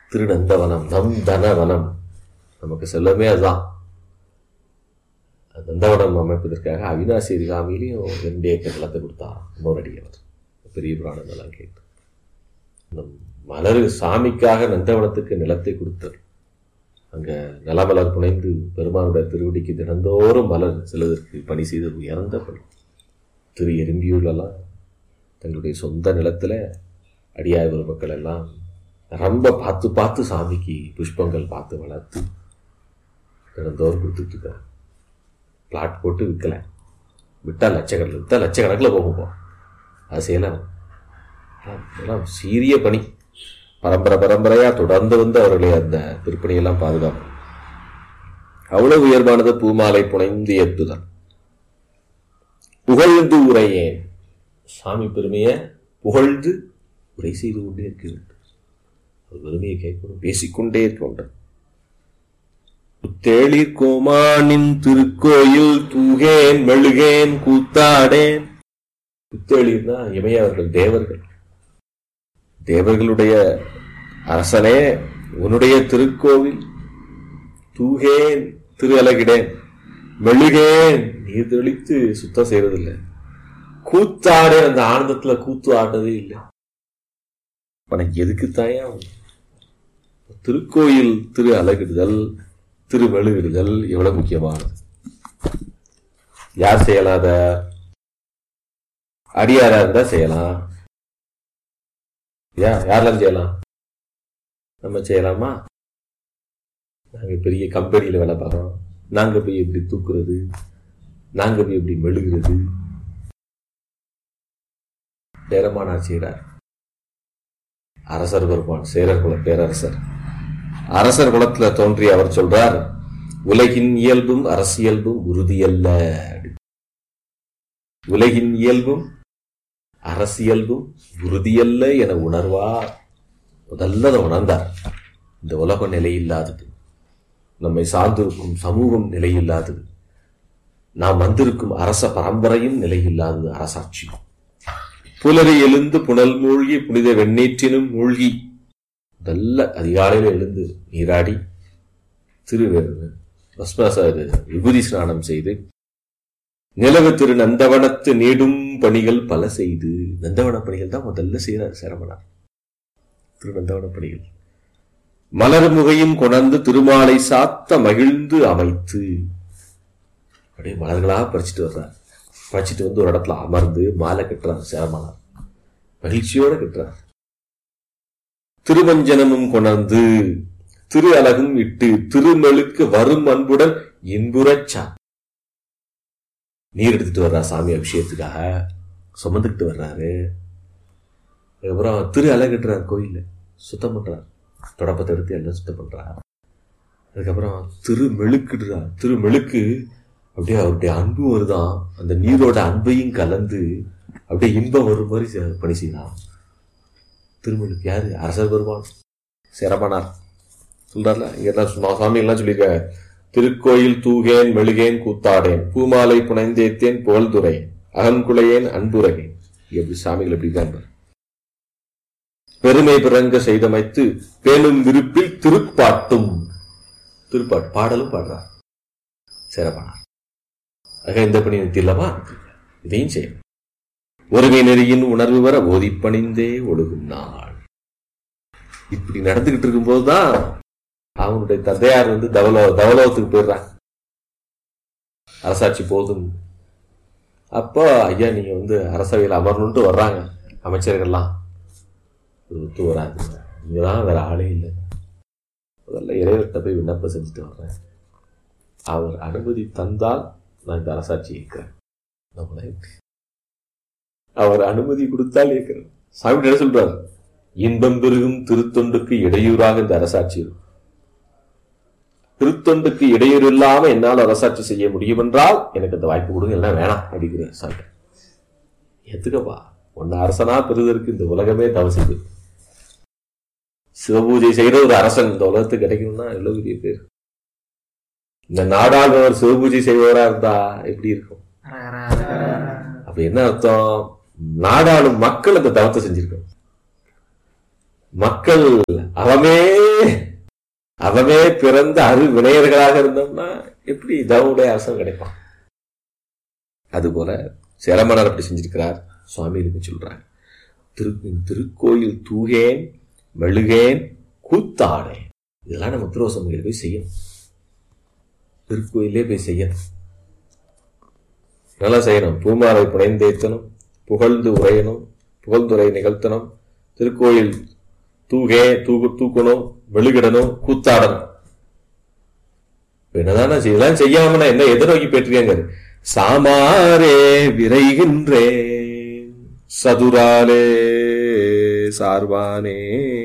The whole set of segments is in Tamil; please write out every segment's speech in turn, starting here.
திருநந்தவனம் நம் தனவனம் நமக்கு செல்லமே அதுதான் நந்தவனம் அமைப்பதற்காக அவினாசி அருகாமையிலையும் ரெண்டு ஏக்கர் நிலத்தை கொடுத்தார் மோரடியவர் பெரிய புராணங்கள்லாம் கேட்டு இந்த மலர் சாமிக்காக நந்தவனத்துக்கு நிலத்தை கொடுத்தார் அங்க நிலமலர் புனைந்து பெருமானுடைய திருவடிக்கு தினந்தோறும் மலர் செல்வதற்கு பணி செய்து உயர்ந்த பணி திரு எறும்பியூர்லலாம் தங்களுடைய சொந்த நிலத்துல அடியாய் மக்கள் எல்லாம் ரொம்ப பார்த்து பார்த்து சாமிக்கு புஷ்பங்கள் பார்த்து வளர்த்து தினந்தோறும் கொடுத்துட்டு இருக்காங்க பிளாட் போட்டு விற்கல விட்டா லட்சக்கணக்கில் விற்றா லட்சக்கணக்கில் போகும் போ. அது செய்யலாம் இதெல்லாம் சீரிய பணி பரம்பரை பரம்பரையா தொடர்ந்து வந்து அவர்களை அந்த திருப்பணியெல்லாம் பாதுகாப்பு அவ்வளவு உயர்வானது பூமாலை புனைந்து ஏற்றுதல் புகழ்ந்து உரையேன் சாமி பெருமையை புகழ்ந்து உரை செய்து கொண்டே இருக்க வேண்டும் அவர் பெருமையை கேட்கணும் பேசிக்கொண்டே இருக்க வேண்டும் புத்தேளிர் கோமானின் திருக்கோயில் தூகேன் மெழுகேன் கூத்தாடேன் புத்தேளிர்னா இமையவர்கள் தேவர்கள் தேவர்களுடைய அரசனே உன்னுடைய திருக்கோவில் தூகேன் திரு அலகிடேன் மெழுகேன் நீர் தெளித்து சுத்தம் செய்யறதில்லை கூத்தாடே அந்த ஆனந்தத்துல கூத்து ஆடுறதே இல்லை உனக்கு எதுக்கு தாயா திருக்கோயில் திரு அலகிடுதல் திரு மெழுகிடுதல் எவ்வளவு முக்கியமானது யார் செய்யலாம் அத அடியாரா இருந்தா செய்யலாம் யா யாரெல்லாம் செய்யலாம் நம்ம செய்யலாமா நாங்க பெரிய கம்பெனியில வேலை பார்க்கறோம் நாங்க போய் எப்படி தூக்குறது நாங்க போய் எப்படி மெழுகிறது சேரமானார் செய்கிறார் அரசர் பெருமான் சேரர் குல பேரரசர் அரசர் குலத்துல தோன்றி அவர் சொல்றார் உலகின் இயல்பும் அரசியல்பும் உறுதியல்ல உலகின் இயல்பும் அரசியல்பும் உறுதியல்ல என உணர்வார் முதல்ல அதை உணர்ந்தார் இந்த உலகம் நிலையில்லாதது நம்மை சார்ந்திருக்கும் சமூகம் நிலையில்லாதது நாம் வந்திருக்கும் அரச பரம்பரையும் நிலையில்லாதது அரசாட்சி புலரை எழுந்து புனல் மூழ்கி புனித வெண்ணீற்றினும் மூழ்கி நல்ல அதிகாலையில் எழுந்து நீராடி திரு பஸ்மச விபூதி ஸ்நானம் செய்து நிலவு திரு நந்தவனத்து நீடும் பணிகள் பல செய்து நந்தவன பணிகள் தான் முதல்ல செய்யறார் சேரமனார் திரு நந்தவன பணிகள் மலர் முகையும் கொணர்ந்து திருமாலை சாத்த மகிழ்ந்து அமைத்து அப்படியே மலர்களாக பறிச்சுட்டு வர்றார் பறிச்சுட்டு வந்து ஒரு இடத்துல அமர்ந்து மாலை கட்டுறார் சேரமனார் மகிழ்ச்சியோட கட்டுறார் திருவஞ்சனமும் கொணர்ந்து திரு அழகும் இட்டு திருமெழுக்கு வரும் அன்புடன் இன்புறச்சா நீர் எடுத்துட்டு வர்றார் சாமி அபிஷேகத்துக்காக சுமந்துக்கிட்டு வர்றாரு அதுக்கப்புறம் திரு அழகட்டுறார் கோயில சுத்தம் பண்றார் தொடப்பத்தை எடுத்து எல்லாம் சுத்தம் பண்றார் அதுக்கப்புறம் திரு மெழுக்குடுறார் திரு மெழுக்கு அப்படியே அவருடைய அன்பு வருதான் அந்த நீரோட அன்பையும் கலந்து அப்படியே இன்பம் வரும் மாதிரி செ- பணி செய்யலாம் திருமெழுக்கு யாரு அரசர் பெருமான் சிரமணார் சொல்றாருல இங்க எல்லாம் சும்மா சாமி எல்லாம் சொல்லியிருக்காங்க திருக்கோயில் தூகேன் மெழுகேன் கூத்தாடேன் பூமாலை புனைந்தேத்தேன் புகழ்துறை அகங்குளையேன் அன்புரையேன் எப்படி சாமிகள் எப்படி இருக்காங்க பெருமை பிறங்க செய்தமைத்து பேணும் விருப்பில் திருப்பாட்டும் திருப்பாட்டு பாடலும் பாடுறார் சிறப்பானார் ஆக இந்த பணி நிறுத்திடலாமா இதையும் செய்யும் ஒருமை நெறியின் உணர்வு வர ஓதிப்பணிந்தே ஒழுகும் நாள் இப்படி நடந்துகிட்டு இருக்கும்போதுதான் அவனுடைய தந்தையார் வந்து தவலோ தவலோகத்துக்கு போயிடுறாங்க அரசாட்சி போதும் அப்போ ஐயா நீங்க வந்து அரசவையில் அமரணுன்ட்டு வர்றாங்க அமைச்சர்கள்லாம் இது ஒத்து வராது இங்கதான் வேற ஆளே இல்லை முதல்ல இறைவர்கிட்ட போய் விண்ணப்பம் செஞ்சுட்டு வர்றேன் அவர் அனுமதி தந்தால் நான் இந்த அரசாட்சி இருக்கிறேன் நம்மள எப்படி? அவர் அனுமதி கொடுத்தால் இருக்கிறேன் சாமி என்ன சொல்றாரு இன்பம் பெருகும் திருத்தொண்டுக்கு இடையூறாக இந்த அரசாட்சி இருக்கும் திருத்தொண்டுக்கு இடையூறு இல்லாம என்னால் அரசாட்சி செய்ய முடியும் என்றால் எனக்கு அந்த வாய்ப்பு கொடுங்க எல்லாம் வேணாம் அப்படிங்கிற சாமி எத்துக்கப்பா உன்னை அரசனா பெறுவதற்கு இந்த உலகமே தவம் செய்து சிவபூஜை செய்யற ஒரு அரசன் இந்த உலகத்துக்கு கிடைக்கணும்னா எவ்வளவு பெரிய பேர் இந்த நாடாளுவர் சிவபூஜை செய்பவரா இருந்தா எப்படி இருக்கும் அப்ப என்ன அர்த்தம் நாடாளும் மக்கள் அந்த தவத்தை செஞ்சிருக்கோம் மக்கள் அவமே அவமே பிறந்த அரு வினையர்களாக இருந்தோம்னா எப்படி தவனுடைய அரசன் கிடைப்பான் அதுபோல சேரமணர் அப்படி செஞ்சிருக்கிறார் சுவாமிகளுக்கு சொல்றாங்க திரு திருக்கோயில் தூகேன் மெழுகேன் கூத்தாடேன் இதெல்லாம் நம்ம திருவசமையில் போய் செய்யணும் திருக்கோயிலே போய் செய்யணும் நல்லா செய்யணும் பூமாலை புனைந்தேத்தனும் புகழ்ந்து உரையணும் புகழ்ந்துரை நிகழ்த்தணும் திருக்கோயில் தூகே தூக்கு தூக்கணும் மெழுகிடணும் கூத்தாடணும் இப்ப என்னதானே இதெல்லாம் செய்யாம நான் என்ன எதிர்நோக்கி போயிட்டு சாமாரே விரைகின்றேன் சதுராலே சார்பானே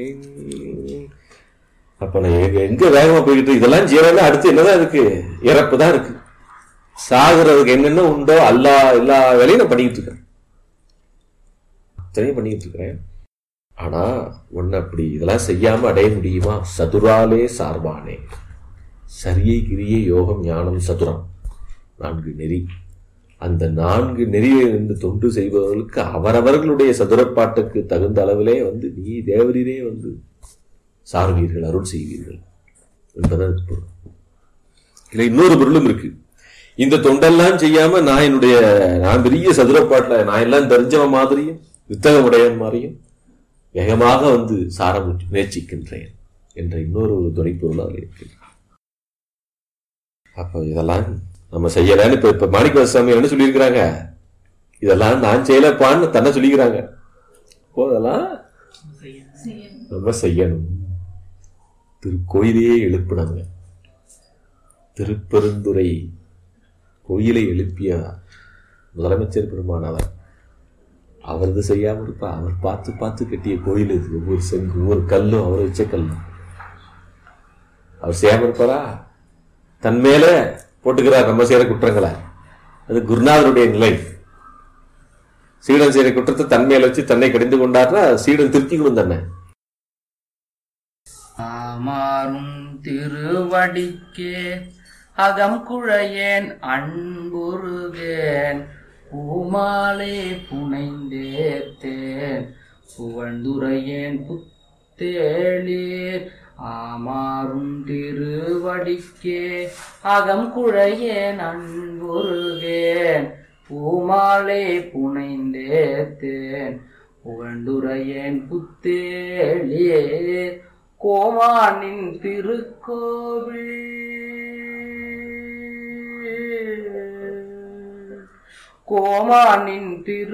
அப்ப நான் எங்க- எங்க வேகமா போய்கிட்டு இதெல்லாம் ஜீவன அடுத்து என்னதான் இருக்கு இறப்பு தான் இருக்கு சாகுறதுக்கு என்னென்ன உண்டோ எல்லா எல்லா வேலையும் நான் பண்ணிக்கிட்டு இருக்கேன் அத்தனையும் பண்ணிக்கிட்டு இருக்கிறேன் ஆனா ஒன்னு அப்படி இதெல்லாம் செய்யாம அடைய முடியுமா சதுராலே சார்பானே சரியை கிரியை யோகம் ஞானம் சதுரம் நான்கு நெறி அந்த நான்கு நெறியை இருந்து தொண்டு செய்பவர்களுக்கு அவரவர்களுடைய சதுரப்பாட்டுக்கு தகுந்த அளவிலே வந்து நீ தேவரீரே வந்து சார்வீர்கள் அருள் செய்வீர்கள் என்பதான் பொருள் இதுல இன்னொரு பொருளும் இருக்கு இந்த தொண்டெல்லாம் செய்யாம நான் என்னுடைய நான் பெரிய சதுரப்பாட்டுல நான் எல்லாம் தெரிஞ்சவன் மாதிரியும் வித்தகம் உடையவன் மாதிரியும் வேகமாக வந்து சார முயற்சி- முயற்சிக்கின்றேன் என்ற இன்னொரு ஒரு துணைப்பொருள் அதில் இருக்கு அப்போ இதெல்லாம் நம்ம செய்யலன்னு இப்ப இப்ப மாணிக்க சுவாமி என்ன சொல்லியிருக்கிறாங்க இதெல்லாம் நான் செய்யலப்பான்னு தன்னை சொல்லிக்கிறாங்க அப்போ அதெல்லாம் நம்ம செய்யணும் திருக்கோயிலையே எழுப்பினாங்க திருப்பெருந்துறை கோயிலை எழுப்பிய முதலமைச்சர் பெருமானவர் அவரது செய்யாம இருப்பா அவர் பார்த்து பார்த்து கட்டிய கோயில் இது ஒவ்வொரு செங்கு ஒவ்வொரு கல்லும் அவர் வச்ச கல்லும் அவர் செய்யாம இருப்பாரா தன் மேல போட்டுக்கிறார் நம்ம செய்யற குற்றங்களை அது குருநாதருடைய நிலை சீடன் செய்யற குற்றத்தை தன் மேல வச்சு தன்னை கடிந்து கொண்டார்னா சீடன் திருத்திக்கணும் தன்னை ஆமாறும் திருவடிக்கே அகம் குழையேன் அன்புருகேன் பூமாலே புனைந்தேத்தேன் புகழ்ந்துரையேன் புத்தேளீர் ஆமாறும் திருவடிக்கே அகம் குழையேன் அன்புருகேன் பூமாலே புனைந்தேத்தேன் புகழ்ந்துரையேன் புத்தேளீர் கோமானின் திருக்கோவில் கோமானின் திரு